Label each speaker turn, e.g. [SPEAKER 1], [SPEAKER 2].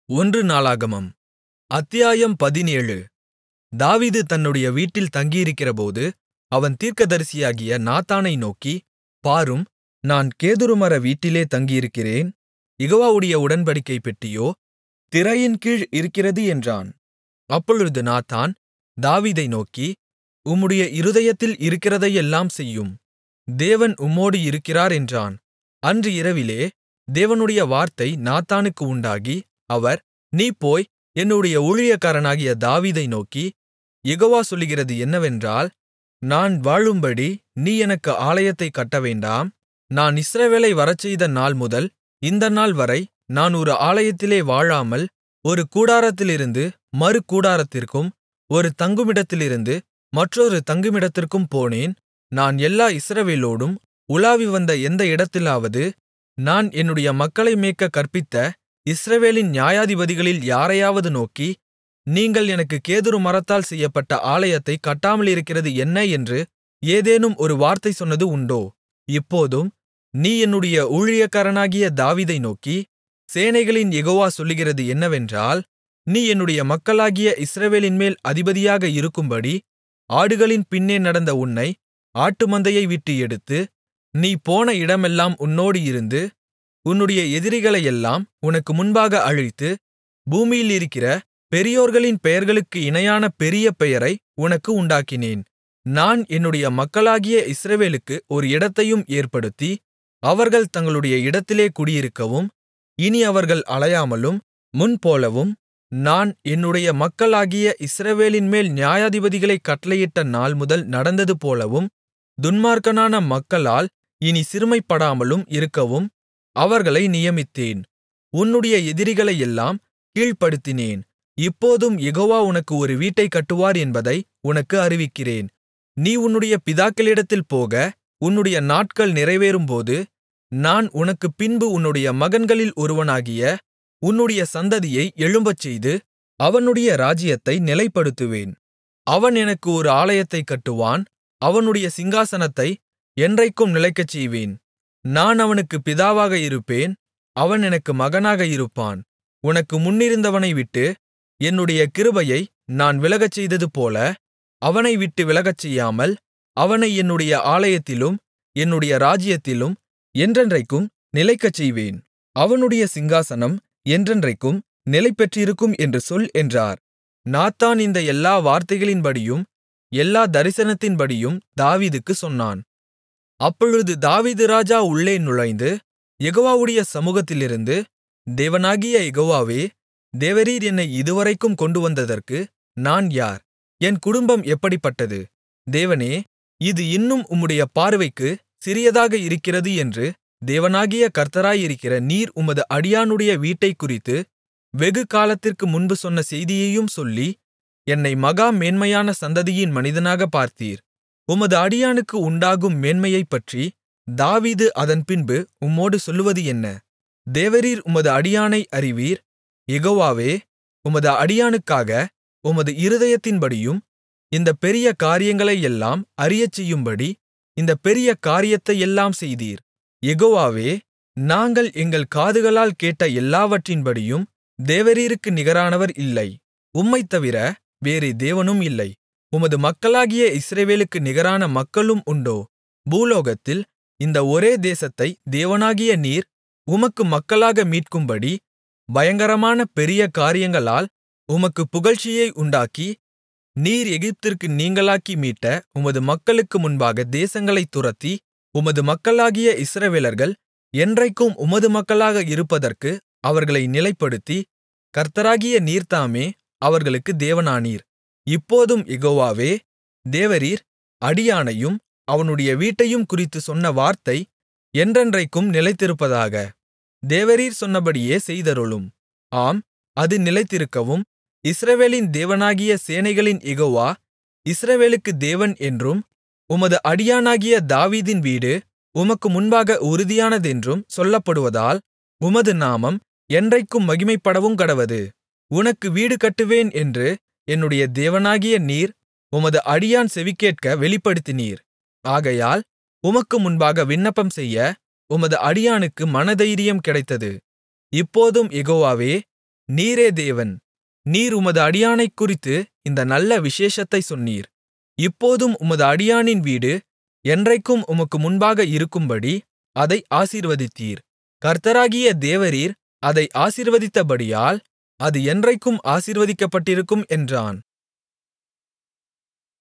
[SPEAKER 1] ஒன்று நாளாகமம் அத்தியாயம் பதினேழு தாவீது தன்னுடைய வீட்டில் தங்கியிருக்கிறபோது அவன் தீர்க்கதரிசியாகிய நாத்தானை நோக்கி பாரும் நான் கேதுருமர வீட்டிலே தங்கியிருக்கிறேன் யெகோவாவுடைய உடன்படிக்கைப் பெட்டியோ திரையின் கீழ் இருக்கிறது என்றான் அப்பொழுது நாத்தான் தாவீதை நோக்கி உம்முடைய இருதயத்தில் இருக்கிறதையெல்லாம் செய்யும் தேவன் உம்மோடு இருக்கிறார் என்றான் அன்று இரவிலே தேவனுடைய வார்த்தை நாத்தானுக்கு உண்டாகி அவர் நீ போய் என்னுடைய ஊழியக்காரனாகிய தாவீதை நோக்கி யெகோவா சொல்லுகிறது என்னவென்றால் நான் வாழும்படி நீ எனக்கு ஆலயத்தைக் கட்டவேண்டாம் நான் இஸ்ரவேலை வரச்செய்த நாள்முதல் இந்த நாள்வரை நான் ஒரு ஆலயத்திலே வாழாமல் ஒரு கூடாரத்திலிருந்து மறு கூடாரத்திற்கும் ஒரு தங்குமிடத்திலிருந்து மற்றொரு தங்குமிடத்திற்கும் போனேன் நான் எல்லா இஸ்ரவேலோடும் உலாவி வந்த எந்த இடத்திலாவது நான் என்னுடைய மக்களை மேய்க்கக் கற்பித்த இஸ்ரவேலின் நியாயாதிபதிகளில் யாரையாவது நோக்கி நீங்கள் எனக்குக் கேதுரு மரத்தால் செய்யப்பட்ட ஆலயத்தைக் கட்டாமலிருக்கிறது என்ன என்று ஏதேனும் ஒரு வார்த்தை சொன்னது உண்டோ இப்போதும் நீ என்னுடைய ஊழியக்காரனாகிய தாவீதை நோக்கி சேனைகளின் யெகோவா சொல்லுகிறது என்னவென்றால் நீ என்னுடைய மக்களாகிய இஸ்ரவேலின்மேல் அதிபதியாக இருக்கும்படி ஆடுகளின் பின்னே நடந்த உன்னை ஆட்டுமந்தையை விட்டு எடுத்து நீ போன இடமெல்லாம் உன்னோடு இருந்து உன்னுடைய எதிரிகளையெல்லாம் உனக்கு முன்பாக அழித்து பூமியிலிருக்கிற பெரியோர்களின் பெயர்களுக்கு இணையான பெரிய பெயரை உனக்கு உண்டாக்கினேன் நான் என்னுடைய மக்களாகிய இஸ்ரவேலுக்கு ஒரு இடத்தையும் ஏற்படுத்தி அவர்கள் தங்களுடைய இடத்திலே குடியிருக்கவும் இனி அவர்கள் அலையாமலும் முன்போலவும் நான் என்னுடைய மக்களாகிய இஸ்ரவேலின்மேல் நியாயாதிபதிகளைக் கட்டளையிட்ட நாள்முதல் நடந்தது போலவும் துன்மார்க்கனான மக்களால் இனி சிறுமைப்படாமலும் இருக்கவும் அவர்களை நியமித்தேன் உன்னுடைய எதிரிகளையெல்லாம் கீழ்ப்படுத்தினேன் இப்போதும் யெகோவா உனக்கு ஒரு வீட்டைக் கட்டுவார் என்பதை உனக்கு அறிவிக்கிறேன் நீ உன்னுடைய பிதாக்களிடத்தில் போக உன்னுடைய நாட்கள் நிறைவேறும்போது நான் உனக்குப் பின்பு உன்னுடைய மகன்களில் ஒருவனாகிய உன்னுடைய சந்ததியை எழும்பச்செய்து அவனுடைய ராஜ்ஜியத்தை நிலைப்படுத்துவேன் அவன் எனக்கு ஒரு ஆலயத்தைக் கட்டுவான் அவனுடைய சிங்காசனத்தை என்றைக்கும் நிலைக்கச்செய்வேன் நான் அவனுக்குப் பிதாவாக இருப்பேன் அவன் எனக்கு மகனாக இருப்பான் உனக்கு முன்னிருந்தவனை விட்டு என்னுடைய கிருபையை நான் விலகச்செய்ததுபோல அவனை விட்டு விலகச்செய்யாமல் அவனை என்னுடைய ஆலயத்திலும் என்னுடைய ராஜ்ஜியத்திலும் என்றென்றைக்கும் நிலைக்கச்செய்வேன் அவனுடைய சிங்காசனம் என்றென்றைக்கும் நிலைபெற்றிருக்கும் என்று சொல் என்றார் நாத்தான் இந்த எல்லா வார்த்தைகளின்படியும் எல்லா தரிசனத்தின்படியும் தாவீதுக்குச் சொன்னான் அப்பொழுது தாவீது ராஜா உள்ளே நுழைந்து யெகோவாவுடைய சமூகத்திலிருந்து தேவனாகிய யெகோவாவே தேவரீர் என்னை இதுவரைக்கும் கொண்டுவந்ததற்கு நான் யார் என் குடும்பம் எப்படிப்பட்டது தேவனே இது இன்னும் உம்முடைய பார்வைக்கு சிறியதாக இருக்கிறது என்று தேவனாகிய கர்த்தராயிருக்கிற நீர் உமது அடியானுடைய வீட்டைக்குறித்து வெகு காலத்திற்கு முன்பு சொன்ன செய்தியையும் சொல்லி என்னை மகா மேன்மையான சந்ததியின் மனிதனாக பார்த்தீர் உமது அடியானுக்கு உண்டாகும் மேன்மையைப்பற்றி தாவீது அதன்பின்பு உம்மோடு சொல்லுவது என்ன தேவரீர் உமது அடியானை அறிவீர் யெகோவாவே உமது அடியானுக்காக உமது இருதயத்தின்படியும் இந்த பெரிய காரியங்களையெல்லாம் அறியச்செய்யும்படி இந்த பெரிய காரியத்தையெல்லாம் செய்தீர் யெகோவாவே நாங்கள் எங்கள் காதுகளால் கேட்ட எல்லாவற்றின்படியும் தேவரீருக்கு நிகரானவர் இல்லை உம்மைத் தவிர வேறே தேவனும் இல்லை உமது மக்களாகிய இஸ்ரவேலுக்கு நிகரான மக்களும் உண்டோ பூலோகத்தில் இந்த ஒரே தேசத்தை தேவனாகிய நீர் உமக்கு மக்களாக மீட்கும்படி பயங்கரமான பெரிய காரியங்களால் உமக்கு புகழ்ச்சியை உண்டாக்கி நீர் எகிப்திற்கு நீங்கலாக்கி மீட்ட உமது மக்களுக்கு முன்பாக தேசங்களைத் துரத்தி உமது மக்களாகிய இஸ்ரவேலர்கள் என்றைக்கும் உமது மக்களாக இருப்பதற்கு அவர்களை நிலைப்படுத்தி கர்த்தராகிய நீர்தாமே அவர்களுக்கு தேவனானீர் இப்போதும் யெகோவாவே தேவரீர் அடியானையும் அவனுடைய வீட்டையும் குறித்து சொன்ன வார்த்தை என்றென்றைக்கும் நிலைத்திருப்பதாக தேவரீர் சொன்னபடியே செய்தருளும் ஆம் அது நிலைத்திருக்கவும் இஸ்ரவேலின் தேவனாகிய சேனைகளின் யெகோவா இஸ்ரவேலுக்கு தேவன் என்றும் உமது அடியானாகிய தாவீதின் வீடு உமக்கு முன்பாக உறுதியானதென்றும் சொல்லப்படுவதால் உமது நாமம் என்றைக்கும் மகிமைப்படவுங்கடவது உனக்கு வீடு கட்டுவேன் என்று என்னுடைய தேவனாகிய நீர் உமது அடியான் செவிகேட்க வெளிப்படுத்தினீர் ஆகையால் உமக்கு முன்பாக விண்ணப்பம் செய்ய உமது அடியானுக்கு மனதைரியம் கிடைத்தது இப்போதும் யெகோவாவே நீரே தேவன் நீர் உமது அடியானைக்குறித்து இந்த நல்ல விசேஷத்தைச் சொன்னீர் இப்போதும் உமது அடியானின் வீடு என்றைக்கும் உமக்கு முன்பாக இருக்கும்படி அதை ஆசீர்வதித்தீர் கர்த்தராகிய தேவரீர் அதை ஆசீர்வதித்தபடியால் அது என்றைக்கும் ஆசீர்வதிக்கப்பட்டிருக்கும் என்றான்